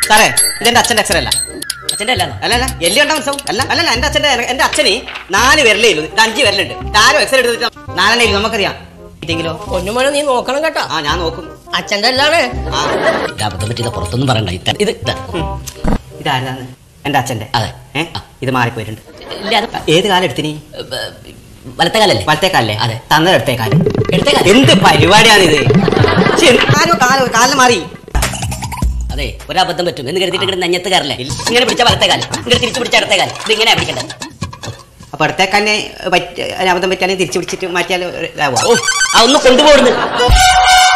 സാറേ ഇതെന്റെ അച്ഛന്റെ എക്സ്റേ അല്ല അച്ഛൻ്റെ അല്ല അല്ല അല്ല എല്ലി കണ്ട മനസ്സാവും അല്ല അല്ലല്ല എന്റെ അച്ഛന്റെ എന്റെ അച്ഛന് നാല് വിരലേ ഉള്ളൂ ഇത് അഞ്ച് വിരലുണ്ട് ആരും എക്സ്റേ എടുത്തിട്ട് നാലെണ്ണേ ഇല്ലു നമുക്കറിയാം ഇതെങ്കിലോ പൊന്നുമോനെ നീ നോക്കണം കേട്ടോ ആ ഞാൻ നോക്കും അച്ഛൻ്റെ അല്ലാണ് ആ അബദ്ധം പറ്റിയത് പുറത്തൊന്നും പറയണ്ട ഇത് ഇത് ഇതാ. ഇതാരാണ് എന്റെ അച്ഛന്റെ അതെ. ഏ ഇത് മാറിപ്പോയിട്ടുണ്ട് ഇല്ല അത് ഏത് കാലം എടുത്തിനി വലത്തെ കാലല്ലേ വലത്തേക്കാലല്ലേ അതെ. തന്നത് എടുത്തേക്കാല് ഇടത്തെ കാലം എന്ത് പരിപാടിയാണിത് ശ്ശെ, ആരോ കാലം കാലം മാറി അതെ ഒരബദ്ധം പറ്റും എന്ന് കരുതിയിട്ട് ഇങ്ങനെ നെഞ്ഞത്ത് കയറില്ലേ ഇങ്ങനെ പിടിച്ച വലത്തെ കാലം ഇങ്ങനെ തിരിച്ചു പിടിച്ച ഇടത്തെ കാലം ഇത് ഇങ്ങനെയാ പിടിക്കേണ്ടത് അപ്പൊ അടുത്തേക്കാന്നെ പറ്റ അബദ്ധം പറ്റാണെങ്കിൽ തിരിച്ചു പിടിച്ചിട്ട് മാറ്റിയാൽ ഇതാവുക ഓ അതൊന്ന് കൊണ്ടുപോകുന്നു